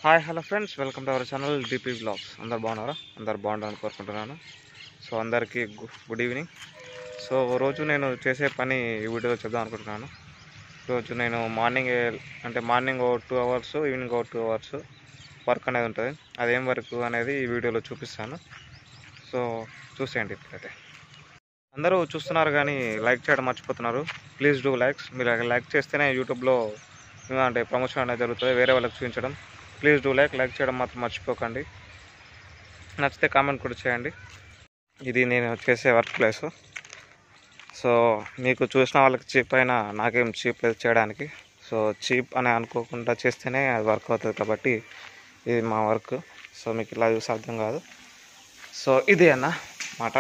hi hello friends welcome to our channel DP Blogs అందరు బాగున్నారా అందరు బాగుండాలని కోరుకుంటున్నాను సో అందరికీ గు- గుడ్ ఈవినింగ్ సో రోజు నేను చేసే పని ఈ వీడియోలో చెప్దాం అనుకుంటున్నాను రోజు నేను మార్నింగ్ ఏ- అంటే మార్నింగ్ ఓ టూ అవర్స్ ఈవినింగ్ ఓ టూ అవర్స్ వర్క్ అనేది ఉంటుంది అదేం వర్క్ అనేది ఈ వీడియోలో చూపిస్తాను సో చూసేయండి ఇప్పుడైతే అందరూ చూస్తున్నారు కానీ లైక్ చేయడం మర్చిపోతున్నారు ప్లీజ్ డూ లైక్స్ మీరు లైక్ చేస్తేనే యూట్యూబ్లో అంటే ప్రమోషన్ అనేది జరుగుతుంది వేరే వాళ్ళకి చూపించడం ప్లీజ్ డూ లైక్ లైక్ చేయడం మాత్రం మర్చిపోకండి నచ్చితే కామెంట్ కూడా చేయండి ఇది నేను చేసే వర్క్ ప్లేస్ సో మీకు చూసిన వాళ్ళకి చీప్ అయినా నాకేం చీప్ లేదు చేయడానికి సో చీప్ అని అనుకోకుండా చేస్తేనే అది వర్క్ అవుతుంది కాబట్టి ఇది మా వర్క్ సో మీకు ఇలా చూసి అర్థం కాదు సో ఇది అన్న మాట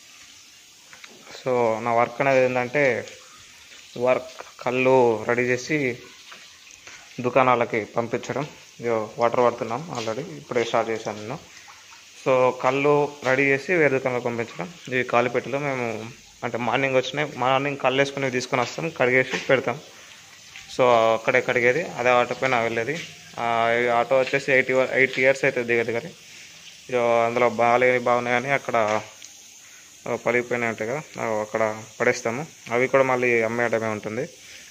సో నా వర్క్ అనేది ఏంటంటే వర్క్ కళ్ళు రెడీ చేసి దుకాణాలకి పంపించడం ఇదిగో వాటర్ పడుతున్నాం ఆల్రెడీ ఇప్పుడే స్టార్ట్ చేశాను నేను సో కళ్ళు రెడీ చేసి వేరే దుకాణాలకు పంపించడం ఇవి కాలిపెట్టెలో మేము అంటే మార్నింగ్ వచ్చినాయి మార్నింగ్ కళ్ళు వేసుకుని తీసుకొని వస్తాం కడిగేసి పెడతాం సో అక్కడే కడిగేది అదే ఆటో పైన వెళ్ళేది ఆ, ఈ ఆటో వచ్చేసి ఎయిటీ ఎయిట్ ఇయర్స్ అవుతుంది దగ్గర దగ్గర ఇక అందులో బాగాలేని బాగున్నాయని అక్కడ ఆ, పలిగిపోయినాయి ఉంటాయి కదా ఆ, అక్కడ పడేస్తాము అవి కూడా మళ్ళీ అమ్మేయడమే ఉంటుంది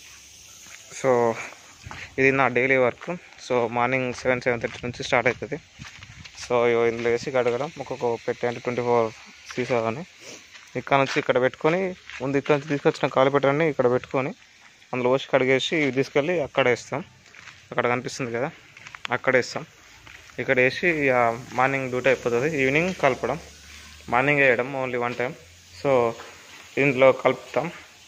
సో ఇది నా daily work so morning seven seven thirty నుంచి స్టార్ట్ అవుతుంది సో ఇగో ఇందులో వేసి కడగడం ఒక్కొక్క పెట్టి అంటే ట్వంటీ ఫోర్ సీసా అని ఇక్కడ నుంచి ఇక్కడ పెట్టుకొని ముందు ఇక్కడ నుంచి తీసుకొచ్చిన కాలు పెట్టడాన్ని ఇక్కడ పెట్టుకొని అందులో పోసి కడిగేసి ఇవి తీసుకెళ్ళి అక్కడ వేస్తాం అక్కడ కనిపిస్తుంది కదా అక్కడ వేస్తాం ఇక్కడ వేసి ఇక మార్నింగ్ డ్యూటీ అయిపోతుంది ఈవినింగ్ కలపడం మార్నింగ్ వేయడం ఓన్లీ వన్ టైం సో ఇందులో కలుపుతాం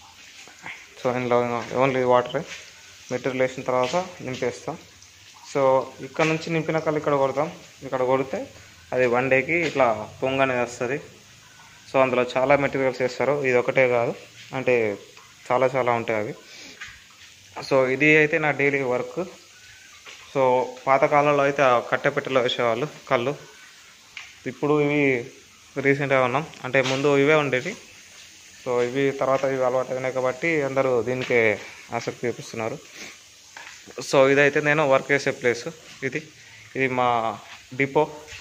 సో ఇందులో ఓన్లీ వాటరే మెటీరియల్ వేసిన తర్వాత నింపేస్తాం సో ఇక్కడ నుంచి నింపిన కళ్ళు ఇక్కడ కొడతాం ఇక్కడ కొడితే అది వన్ డేకి ఇట్లా పొంగు అనేది వస్తుంది సో అందులో చాలా మెటీరియల్స్ వేస్తారు ఇది ఒకటే కాదు అంటే చాలా చాలా ఉంటాయి అవి సో ఇది అయితే నా డైలీ వర్క్ సో పాతకాలంలో అయితే ఆ కట్టెపెట్టెలో వేసేవాళ్ళు కళ్ళు ఇప్పుడు ఇవి రీసెంట్గా ఉన్నాం అంటే ముందు ఇవే ఉండేవి సో ఇవి తర్వాత ఇవి అలవాటు అయినాయి కాబట్టి అందరూ దీనికే ఆసక్తి చూపిస్తున్నారు సో ఇదైతే నేను వర్క్ చేసే ప్లేస్ ఇది ఇది మా డిపో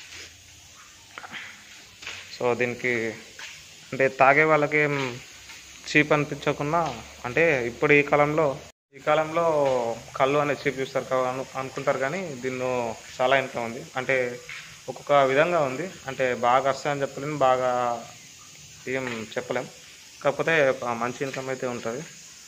సో దీనికి అంటే తాగే వాళ్ళకి ఏం చీప్ అనిపించకుండా అంటే ఇప్పుడు ఈ కాలంలో ఈ కాలంలో కళ్ళు అనేది చీప్ చూస్తారు కదా అను అనుకుంటారు కానీ దీనిలో చాలా ఇన్కమ్ ఉంది అంటే ఒక్కొక్క విధంగా ఉంది అంటే బాగా వస్తుందని చెప్పలేము బాగా ఏం చెప్పలేం కాకపోతే ఆ మంచి ఇన్కమ్ అయితే ఉంటుంది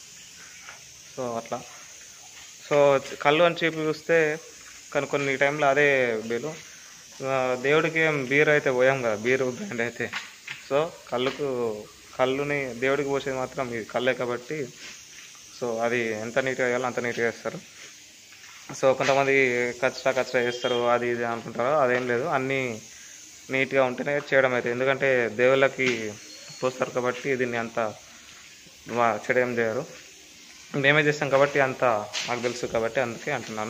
సో అట్లా సో కళ్ళు అని చెప్పి చూస్తే కానీ కొన్ని టైంలో అదే బీరు ఆ, దేవుడికి ఏం బీర్ అయితే పోయాం కదా బీర్ బ్రాండ్ అయితే సో కళ్ళుకు కళ్ళుని దేవుడికి పోసేది మాత్రం ఇది కళ్ళే కాబట్టి సో అది ఎంత నీట్గా చేయాలో అంత నీట్గా చేస్తారు సో కొంతమంది కచ్చరా కచ్చరా చేస్తారు అది ఇది అనుకుంటారు అదేం లేదు అన్నీ నీట్గా ఉంటేనే చేయడం అయితే ఎందుకంటే దేవుళ్ళకి పోస్తారు కాబట్టి దీన్ని అంత వా- చెడు ఏం చేయరు మేమే చేస్తాం కాబట్టి అంత నాకు తెలుసు కాబట్టి అందుకే అంటున్నాను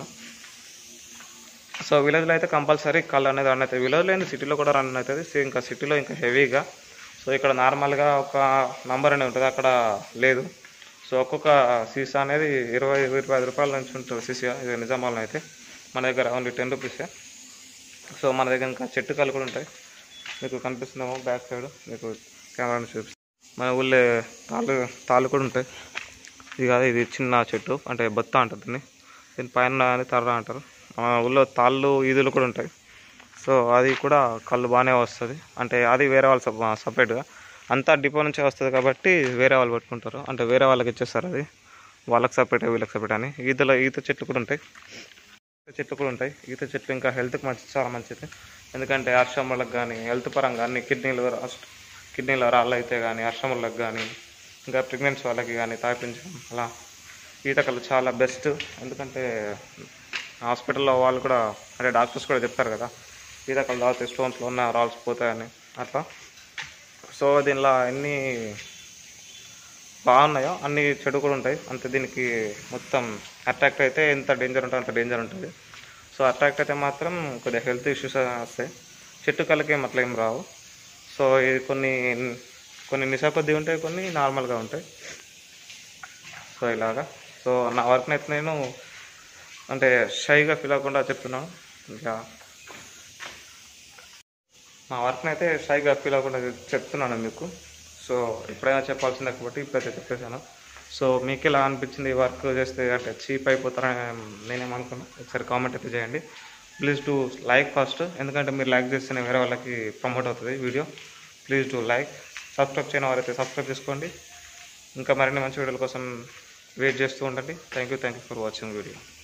సో విలేజ్లో అయితే కంపల్సరీ కళ్ళు అనేది రన్ అవుతుంది విలేజ్లో ఏంది సిటీలో కూడా రన్ అవుతుంది సో ఇంకా సిటీలో ఇంకా హెవీగా సో ఇక్కడ నార్మల్గా ఒక నంబర్ అనేది ఉంటుంది అక్కడ లేదు సో ఒక్కొక్క సీసా అనేది ఇరవై ఇరవై ఐదు రూపాయల నుంచి ఉంటుంది సీసా ఇది నిజామాబాద్లో అయితే మన దగ్గర ఓన్లీ టెన్ రూపీసే సో మన దగ్గర ఇంకా చెట్టు కళ్ళు కూడా ఉంటాయి మీకు కనిపిస్తుందేమో బ్యాక్ సైడ్ మీకు కెమెరా చూపిస్తాను మన ఊళ్ళో తాళ్ళు తాళ్ళు కూడా ఉంటాయి ఇది కాదు ఇది చిన్న చెట్టు అంటే బొత్త అంటారు దీన్ని దీని పైన అని తర్ర అంటారు మన ఊళ్ళో తాళ్ళు ఈదులు కూడా ఉంటాయి సో అది కూడా కళ్ళు బాగానే వస్తుంది అంటే అది వేరే వాళ్ళు సప సపరేట్గా అంతా డిపో నుంచే వస్తుంది కాబట్టి వేరే వాళ్ళు పెట్టుకుంటారు అంటే వేరే వాళ్ళకి ఇచ్చేస్తారు అది వాళ్ళకి సపరేట్ వీళ్ళకి సపరేట్ అని ఈతలో ఈత చెట్లు కూడా ఉంటాయి ఈత చెట్లు కూడా ఉంటాయి ఈత చెట్లు ఇంకా హెల్త్కి మంచిది చాలా మంచిది ఎందుకంటే అర్షములకు కానీ హెల్త్ పరంగా అన్ని కిడ్నీలు రాష్ట్ర కిడ్నీలో రాళ్ళు అయితే కానీ అర్షములకు కానీ ఇంకా ప్రెగ్నెన్సీ వాళ్ళకి కానీ తాపించడం అలా ఈతకలు చాలా బెస్ట్ ఎందుకంటే హాస్పిటల్లో వాళ్ళు కూడా అంటే డాక్టర్స్ కూడా చెప్తారు కదా ఈతకలు తాగితే స్టోన్స్లో ఉన్న రాల్స్ పోతాయని అట్లా సో దీనిలో ఎన్ని బాగున్నాయో అన్ని చెడు కూడా ఉంటాయి అంతే దీనికి మొత్తం అట్రాక్ట్ అయితే ఎంత డేంజర్ ఉంటుందో అంత డేంజర్ ఉంటుంది సో అట్రాక్ట్ అయితే మాత్రం కొద్దిగా హెల్త్ ఇష్యూస్ వస్తాయి చెట్టు కళ్ళకి ఏం అట్లా ఏం రావు సో ఇది కొన్ని కొన్ని నిశా కొద్ది ఉంటాయి కొన్ని నార్మల్గా ఉంటాయి సో ఇలాగా సో నా వర్క్ని అయితే నేను అంటే షైగా ఫీల్ అవ్వకుండా చెప్తున్నాను ఇంకా మా వర్క్ని అయితే షైగా ఫీల్ అవ్వకుండా చెప్తున్నాను మీకు సో ఎప్పుడైనా చెప్పాల్సిందే కాబట్టి ఇప్పుడైతే చెప్పేశాను సో మీకు ఎలా అనిపించింది ఈ వర్క్ చేస్తే అంటే చీప్ అయిపోతారని నేనేమనుకున్నా ఒకసారి కామెంట్ అయితే చేయండి ప్లీజ్ టు లైక్ ఫస్ట్ ఎందుకంటే మీరు లైక్ చేస్తేనే వేరే వాళ్ళకి ప్రమోట్ అవుతుంది video please to like subscribe చేయని వారైతే సబ్స్క్రైబ్ చేసుకోండి ఇంకా మరిన్ని మంచి వీడియోల కోసం వెయిట్ చేస్తూ ఉండండి thank you thank you for watching video